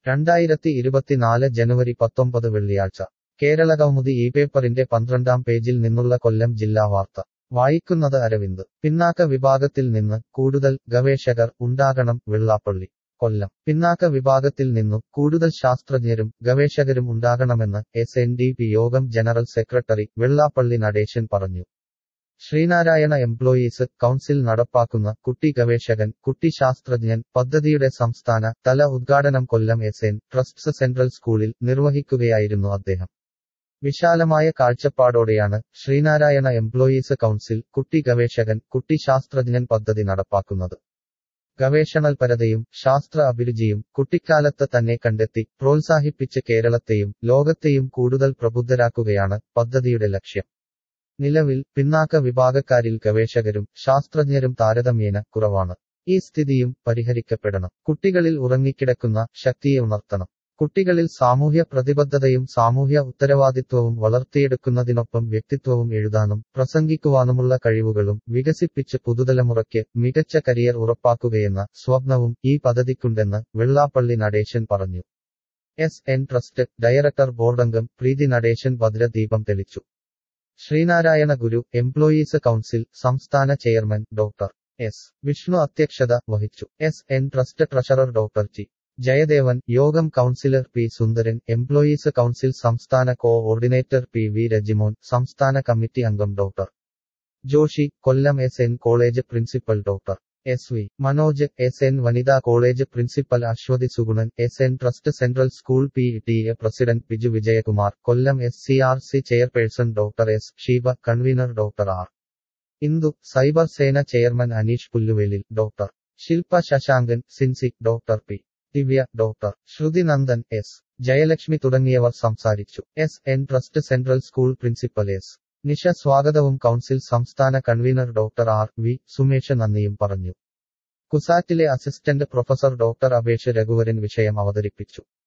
രണ്ടായിരത്തി ഇരുപത്തിനാല് ജനുവരി പത്തൊമ്പത് വെള്ളിയാഴ്ച കേരള കൗമുദി ഈ പേപ്പറിന്റെ പന്ത്രണ്ടാം പേജിൽ നിന്നുള്ള കൊല്ലം ജില്ലാ വാർത്ത വായിക്കുന്നത് അരവിന്ദ് പിന്നാക്ക വിഭാഗത്തിൽ നിന്ന് കൂടുതൽ ഗവേഷകർ ഉണ്ടാകണം വെള്ളാപ്പള്ളി കൊല്ലം പിന്നാക്ക വിഭാഗത്തിൽ നിന്നു കൂടുതൽ ശാസ്ത്രജ്ഞരും ഗവേഷകരും ഉണ്ടാകണമെന്ന് എസ് എൻ ഡി പി യോഗം ജനറൽ സെക്രട്ടറി വെള്ളാപ്പള്ളി നടേശൻ പറഞ്ഞു ശ്രീനാരായണ എംപ്ലോയീസ് കൗൺസിൽ നടപ്പാക്കുന്ന കുട്ടി ഗവേഷകൻ കുട്ടി ശാസ്ത്രജ്ഞൻ പദ്ധതിയുടെ സംസ്ഥാന തല ഉദ്ഘാടനം Kollam S N trusts central സ്കൂളിൽ നിർവഹിക്കുകയായിരുന്നു അദ്ദേഹം വിശാലമായ കാഴ്ചപ്പാടോടെയാണ് ശ്രീനാരായണ എംപ്ലോയീസ് കൗൺസിൽ കുട്ടി ഗവേഷകൻ കുട്ടി ശാസ്ത്രജ്ഞൻ പദ്ധതി നടപ്പാക്കുന്നത് ഗവേഷണൽപരതയും ശാസ്ത്ര അഭിരുചിയും കുട്ടിക്കാലത്ത് തന്നെ കണ്ടെത്തി പ്രോത്സാഹിപ്പിച്ച് കേരളത്തെയും ലോകത്തെയും കൂടുതൽ പ്രബുദ്ധരാക്കുകയാണ് പദ്ധതിയുടെ ലക്ഷ്യം നിലവിൽ പിന്നാക്ക വിഭാഗക്കാരിൽ ഗവേഷകരും ശാസ്ത്രജ്ഞരും താരതമ്യേന കുറവാണ് ഈ സ്ഥിതിയും പരിഹരിക്കപ്പെടണം കുട്ടികളിൽ ഉറങ്ങിക്കിടക്കുന്ന ശക്തിയെ ഉണർത്തണം കുട്ടികളിൽ സാമൂഹ്യ പ്രതിബദ്ധതയും സാമൂഹ്യ ഉത്തരവാദിത്വവും വളർത്തിയെടുക്കുന്നതിനൊപ്പം വ്യക്തിത്വവും എഴുതാനും പ്രസംഗിക്കുവാനുമുള്ള കഴിവുകളും വികസിപ്പിച്ച് പുതുതലമുറയ്ക്ക് മികച്ച കരിയർ ഉറപ്പാക്കുകയെന്ന സ്വപ്നവും ഈ പദ്ധതിക്കുണ്ടെന്ന് വെള്ളാപ്പള്ളി നടേശൻ പറഞ്ഞു എസ് എൻ ട്രസ്റ്റ് ഡയറക്ടർ ബോർഡംഗം പ്രീതി നടേശൻ ഭദ്രദീപം തെളിച്ചു ശ്രീനാരായണ ഗുരു എംപ്ലോയീസ് കൗൺസിൽ സംസ്ഥാന ചെയർമാൻ ഡോക്ടർ എസ് വിഷ്ണു അധ്യക്ഷത വഹിച്ചു S N trust treasurer doctor G Jayadevan യോഗം councillor P Sundaran employees council സംസ്ഥാന കോഓർഡിനേറ്റർ പി വി രജിമോൻ സംസ്ഥാന കമ്മിറ്റി അംഗം doctor Joshi Kollam S N college principal doctor S V Manoj S N വനിതാ college principal Aswathy Sugunan S N trust central school P T A president Biju Vijayakumar Kollam S C R C chairperson doctor S Sheeba convener doctor R Indu cyber സേന chairman Aneesh Pulluvelil doctor Shilpa Sasankan Sincy doctor P Divya doctor Sruthi Nandan S Jayalakshmi തുടങ്ങിയവർ സംസാരിച്ചു S N trust central school principal S Nisha സ്വാഗതവും council സംസ്ഥാന convener doctor R V Sumesh നന്ദിയും പറഞ്ഞു കുസാറ്റിലെ assistant professor doctor Apesh Raghuvaran വിഷയം അവതരിപ്പിച്ചു